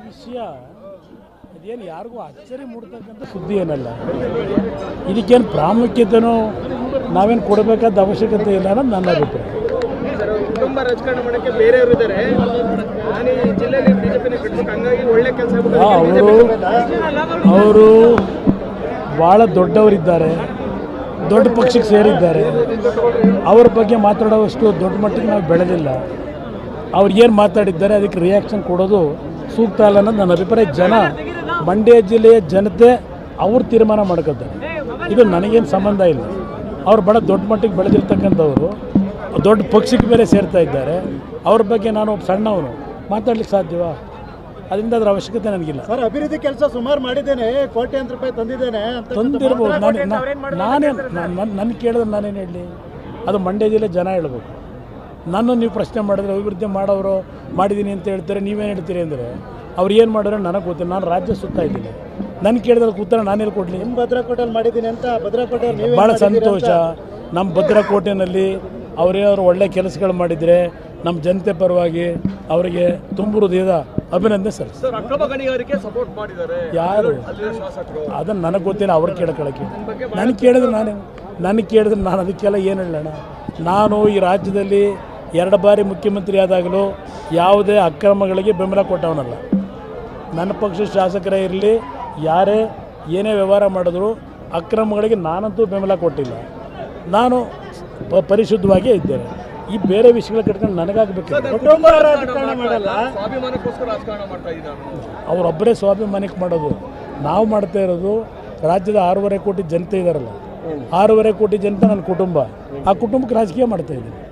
ವಿಷಯ ಅದೇನು ಯಾರಿಗೂ ಅಚ್ಚರಿ ಮೂಡ್ತಕ್ಕಂಥ ಸುದ್ದಿ ಏನಲ್ಲ ಇದಕ್ಕೇನು ಪ್ರಾಮುಖ್ಯತೆನೂ ನಾವೇನು ಕೊಡಬೇಕಾದ ಅವಶ್ಯಕತೆ ಇಲ್ಲ ಅನ್ನೋದು ನನ್ನ ಅಭಿಪ್ರಾಯ ಸರ್ ಕುಟುಂಬ ರಾಜಕಾರಣ ಮಾಡಕ್ಕೆ ಬೇರೆಯವರು ಇದ್ದಾರೆ ನಾನು ಈ ಜಿಲ್ಲೆಯಲ್ಲಿ ಬಿಜೆಪಿನ ಕಟ್ಬೇಕು ಹಂಗಾಗಿ ಒಳ್ಳೆ ಕೆಲಸ ಅವರು ಅವರು ಭಾಳ ದೊಡ್ಡವರಿದ್ದಾರೆ ದೊಡ್ಡ ಪಕ್ಷಕ್ಕೆ ಸೇರಿದ್ದಾರೆ ಅವ್ರ ಬಗ್ಗೆ ಮಾತಾಡೋವಷ್ಟು ದೊಡ್ಡ ಮಟ್ಟಿಗೆ ನಾವು ಬೆಳೆದಿಲ್ಲ ಅವ್ರು ಏನು ಮಾತಾಡಿದ್ದಾರೆ ಅದಕ್ಕೆ ರಿಯಾಕ್ಷನ್ ಕೊಡೋದು ಸೂಕ್ತ ಅಲ್ಲ ಅನ್ನೋದು ನನ್ನ ಅಭಿಪ್ರಾಯ ಜನ ಮಂಡ್ಯ ಜಿಲ್ಲೆಯ ಜನತೆ ಅವ್ರು ತೀರ್ಮಾನ ಮಾಡ್ಕೊತಾರೆ ಇದು ನನಗೇನು ಸಂಬಂಧ ಇಲ್ಲ ಅವ್ರು ಭಾಳ ದೊಡ್ಡ ಮಟ್ಟಿಗೆ ಬೆಳೆದಿರ್ತಕ್ಕಂಥವ್ರು ದೊಡ್ಡ ಪಕ್ಷಕ್ಕೆ ಬೇರೆ ಸೇರ್ತಾ ಇದ್ದಾರೆ ಅವ್ರ ಬಗ್ಗೆ ನಾನು ಒಬ್ಬ ಸಣ್ಣವನು ಮಾತಾಡ್ಲಿಕ್ಕೆ ಸಾಧ್ಯವಾ ಅದರಿಂದ ಅದರ ಅವಶ್ಯಕತೆ ನನಗಿಲ್ಲ ಸರ್ ಅಭಿವೃದ್ಧಿ ಕೆಲಸ ಸುಮಾರು ಮಾಡಿದ್ದೇನೆ ಕೋಟ್ಯಾಂತರ ರೂಪಾಯಿ ತಂದಿದ್ದೇನೆ ಅಂತ ತಂದಿರ್ಬೋದು ನಾನು ನಾನೇ ನನ್ನ ಕೇಳಿದ್ರೆ ನಾನೇನು ಹೇಳಲಿ ಅದು ಮಂಡ್ಯ ಜಿಲ್ಲೆ ಜನ ಹೇಳ್ಬೇಕು ನಾನು ನೀವು ಪ್ರಶ್ನೆ ಮಾಡಿದ್ರೆ ಅಭಿವೃದ್ಧಿ ಮಾಡೋರು ಮಾಡಿದ್ದೀನಿ ಅಂತ ಹೇಳ್ತಾರೆ ನೀವೇನು ಹೇಳ್ತೀರಿ ಅಂದರೆ ಅವ್ರು ಏನು ಮಾಡಿದ್ರೆ ನನಗೆ ಗೊತ್ತಿಲ್ಲ ನಾನು ರಾಜ್ಯ ಸುತ್ತಾ ಇದ್ದೀನಿ ನನ್ನ ಕೇಳಿದ್ರೆ ಉತ್ತರ ನಾನೆಲ್ಲಿ ಕೊಡಲಿ ನಿಮ್ ಭದ್ರಾಕೋಟೆಯಲ್ಲಿ ಮಾಡಿದ್ದೀನಿ ಅಂತ ಭದ್ರಾಕೋಟೆ ನೀವೇ ಭಾಳ ಸಂತೋಷ ನಮ್ಮ ಭದ್ರಕೋಟೆನಲ್ಲಿ ಅವರೇನಾದ್ರು ಒಳ್ಳೆ ಕೆಲಸಗಳು ಮಾಡಿದರೆ ನಮ್ಮ ಜನತೆ ಪರವಾಗಿ ಅವರಿಗೆ ತುಂಬು ಹೃದಯದ ಅಭಿನಂದನೆ ಸರ್ ಸರ್ ಅಕ್ರಮ ಗಣಿಗಾರಿಕೆ ಸಪೋರ್ಟ್ ಮಾಡಿದ್ದಾರೆ ಯಾರು ಅಲ್ಲಿನ ಶಾಸಕರು ಅದನ್ನು ನನಗೆ ಗೊತ್ತಿಲ್ಲ ಅವ್ರು ಕೇಳ್ಕೊಳಕ್ಕೆ ನನಗೆ ಕೇಳಿದ್ರೆ ನಾನು ನನಗೆ ಕೇಳಿದ್ರೆ ನಾನು ಅದಕ್ಕೆಲ್ಲ ಏನು ಹೇಳೋಣ ನಾನು ಈ ರಾಜ್ಯದಲ್ಲಿ ಎರಡು ಬಾರಿ ಮುಖ್ಯಮಂತ್ರಿ ಆದಾಗಲೂ ಯಾವುದೇ ಅಕ್ರಮಗಳಿಗೆ ಬೆಂಬಲ ಕೊಟ್ಟವನಲ್ಲ ನನ್ನ ಪಕ್ಷದ ಶಾಸಕರೇ ಇರಲಿ ಯಾರೇ ಏನೇ ವ್ಯವಹಾರ ಮಾಡಿದ್ರು ಅಕ್ರಮಗಳಿಗೆ ನಾನಂತೂ ಬೆಂಬಲ ಕೊಟ್ಟಿಲ್ಲ ನಾನು ಪ- ಪರಿಶುದ್ಧವಾಗಿಯೇ ಇದ್ದೇನೆ ಈ ಬೇರೆ ವಿಷಯಗಳ ಕಟ್ಕೊಂಡು ನನಗಾಗಬೇಕು ಕುಟುಂಬ ರಾಜಕಾರಣ ಮಾಡಲ್ಲ ಸ್ವಾಭಿಮಾನಕ್ಕೋಸ್ಕರ ರಾಜಕಾರಣ ಮಾಡ್ತಾ ಇದ್ದಾರೆ ಅವರೊಬ್ಬರೇ ಸ್ವಾಭಿಮಾನಕ್ಕೆ ಮಾಡೋದು ನಾವು ಮಾಡ್ತಾ ಇರೋದು ರಾಜ್ಯದ ಆರೂವರೆ ಕೋಟಿ ಜನತೆ ಇದ್ದಾರಲ್ಲ ಆರೂವರೆ ಕೋಟಿ ಜನತೆ ನನ್ನ ಕುಟುಂಬ ಆ ಕುಟುಂಬಕ್ಕೆ ರಾಜಕೀಯ ಮಾಡ್ತಾ ಇದ್ದೀನಿ